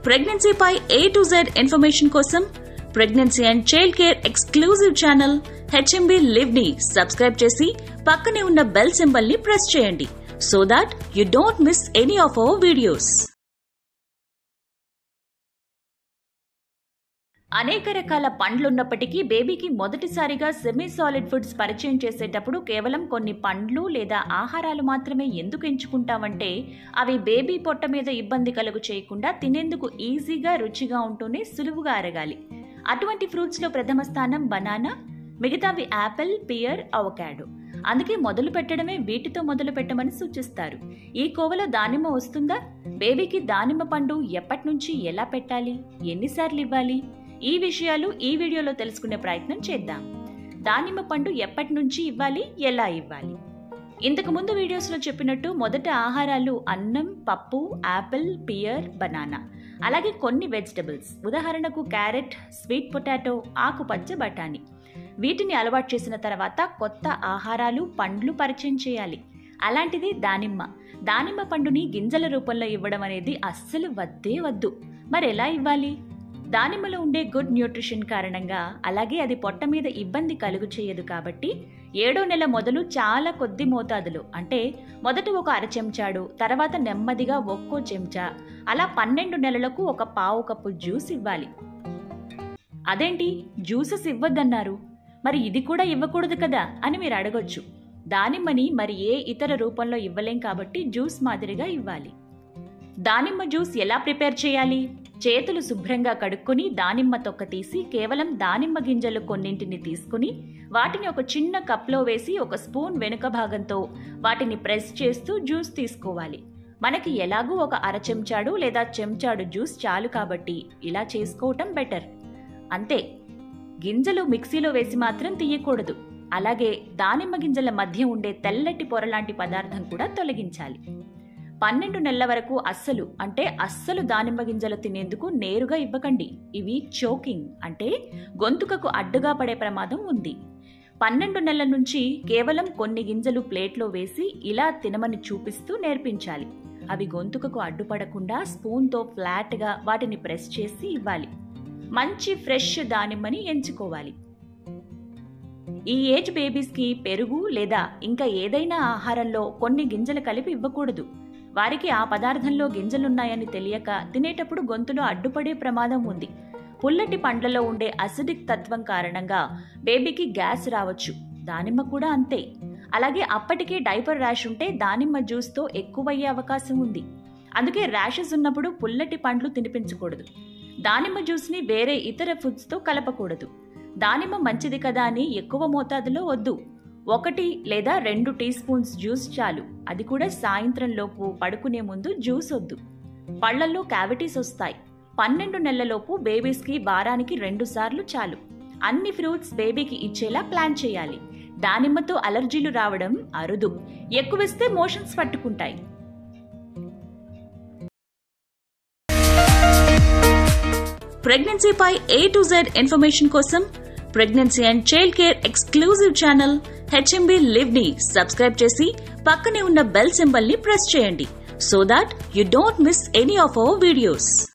ప్రెగ్నెన్సీపై A to Z information కోసం pregnancy and child care exclusive channel HMB live ని subscribe చేసి పక్కనే ఉన్న బెల్ సింబల్ ని ప్రెస్ చేయండి so that you don't miss any of our videos అనేక రకాల పండ్లున్నప్పటికీ బేబీకి మొదటిసారిగా సెమీ సాలిడ్ ఫుడ్స్ పరిచయం చేసేటప్పుడు కేవలం కొన్ని పండ్లు లేదా ఆహారాలు మాత్రమే ఎందుకు ఎంచుకుంటామంటే అవి బేబీ పొట్ట మీద ఇబ్బంది కలుగు చేయకుండా తినేందుకు ఈజీగా రుచిగా ఉంటూనే సులువుగా అరగాలి అటువంటి ఫ్రూట్స్లో ప్రథమ స్థానం బనానా మిగతావి యాపిల్ పియర్ అవకాడో అందుకే మొదలు పెట్టడమే వీటితో మొదలు పెట్టమని సూచిస్తారు ఈ కోవలో దానిమ్మ వస్తుందా బేబీకి దానిమ్మ పండు ఎప్పటి నుంచి ఎలా పెట్టాలి ఎన్నిసార్లు ఇవ్వాలి ఈ విషయాలు ఈ వీడియోలో తెలుసుకునే ప్రయత్నం చేద్దాం దానిమ్మ పండు ఎప్పటి నుంచి ఇవ్వాలి ఎలా ఇవ్వాలి ఇంతకు ముందు వీడియోస్లో చెప్పినట్టు మొదట ఆహారాలు అన్నం పప్పు యాపిల్ పియర్ బనానా అలాగే కొన్ని వెజిటబుల్స్ ఉదాహరణకు క్యారెట్ స్వీట్ పొటాటో ఆకుపచ్చ బఠానీ వీటిని అలవాటు చేసిన తర్వాత కొత్త ఆహారాలు పండ్లు పరిచయం చేయాలి అలాంటిది దానిమ్మ దానిమ్మ పండుని గింజల రూపంలో ఇవ్వడం అనేది అస్సలు వద్దే వద్దు మరి ఎలా ఇవ్వాలి దానిమ్మలో ఉండే గుడ్ న్యూట్రిషన్ కారణంగా అలాగే అది పొట్ట మీద ఇబ్బంది కలుగు చేయదు కాబట్టి ఏడో నెల మొదలు చాలా కొద్ది మోతాదులో అంటే మొదట ఒక అర చెంచాడు తర్వాత నెమ్మదిగా ఒక్కో చెంచా అలా పన్నెండు నెలలకు ఒక పావు కప్పు జ్యూస్ ఇవ్వాలి అదేంటి జ్యూసెస్ ఇవ్వద్దన్నారు మరి ఇది కూడా ఇవ్వకూడదు కదా అని మీరు అడగొచ్చు దానిమ్మని మరి ఏ ఇతర రూపంలో ఇవ్వలేం కాబట్టి జ్యూస్ మాదిరిగా ఇవ్వాలి దానిమ్మ జ్యూస్ ఎలా ప్రిపేర్ చేయాలి చేతులు శుభ్రంగా కడుక్కొని దానిమ్మ తొక్క తీసి కేవలం దానిమ్మ గింజలు కొన్నింటిని తీసుకుని వాటిని ఒక చిన్న కప్లో వేసి ఒక స్పూన్ వెనుక భాగంతో వాటిని ప్రెస్ చేస్తూ జ్యూస్ తీసుకోవాలి మనకి ఎలాగూ ఒక అర చెంచాడు లేదా చెంచాడు జ్యూస్ చాలు కాబట్టి ఇలా చేసుకోవటం బెటర్ అంతే గింజలు మిక్సీలో వేసి మాత్రం తీయకూడదు అలాగే దానిమ్మ గింజల మధ్య ఉండే తెల్లటి పొరలాంటి పదార్థం కూడా తొలగించాలి పన్నెండు నెలల వరకు అస్సలు అంటే అస్సలు దానిమ్మ గింజలు తినేందుకు నేరుగా ఇవ్వకండి ఇవి చోకింగ్ అంటే గొంతుకకు అడ్డుగా పడే ప్రమాదం ఉంది పన్నెండు నెలల నుంచి కేవలం కొన్ని గింజలు ప్లేట్లో వేసి ఇలా తినమని చూపిస్తూ నేర్పించాలి అవి గొంతుకకు అడ్డుపడకుండా స్పూన్తో ఫ్లాట్గా వాటిని ప్రెస్ చేసి ఇవ్వాలి మంచి ఫ్రెష్ దానిమ్మని ఎంచుకోవాలి ఈ ఏజ్ బేబీస్కి పెరుగు లేదా ఇంకా ఏదైనా ఆహారంలో కొన్ని గింజలు కలిపి ఇవ్వకూడదు వారికి ఆ పదార్థంలో గింజలున్నాయని తెలియక తినేటప్పుడు గొంతులో అడ్డుపడే ప్రమాదం ఉంది పుల్లటి పండ్లలో ఉండే అసిడిక్ తత్వం కారణంగా బేబీకి గ్యాస్ రావచ్చు దానిమ్మ కూడా అంతే అలాగే అప్పటికే డైపర్ ర్యాష్ ఉంటే దానిమ్మ జ్యూస్తో ఎక్కువయ్యే అవకాశం ఉంది అందుకే ర్యాషెస్ ఉన్నప్పుడు పుల్లటి పండ్లు తినిపించకూడదు దానిమ్మ జ్యూస్ని వేరే ఇతర ఫుడ్స్తో కలపకూడదు దానిమ్మ మంచిది కదా అని ఎక్కువ మోతాదులో వద్దు ఒకటి లేదా రెండు టీ స్పూన్స్ జ్యూస్ చాలు అది కూడా సాయంత్రం లోపు పడుకునే ముందు జ్యూస్ వద్దు పళ్లల్లో క్యావిటీస్ వస్తాయి పన్నెండు నెలలలోపు బేబీస్కి వారానికి రెండు సార్లు చాలు అన్ని ఫ్రూట్స్ బేబీకి ఇచ్చేలా ప్లాన్ చేయాలి దానిమ్మతో అలర్జీలు రావడం అరుదు ఎక్కువిస్తే మోషన్స్ పట్టుకుంటాయి ప్రెగ్నెన్సీపై ఏ టు జెడ్ ఇన్ఫర్మేషన్ కోసం pregnancy and child care exclusive channel HMB live ని సబ్స్క్రైబ్ చేసి పక్కనే ఉన్న బెల్ సింబల్ ని ప్రెస్ చేయండి so that you don't miss any of our videos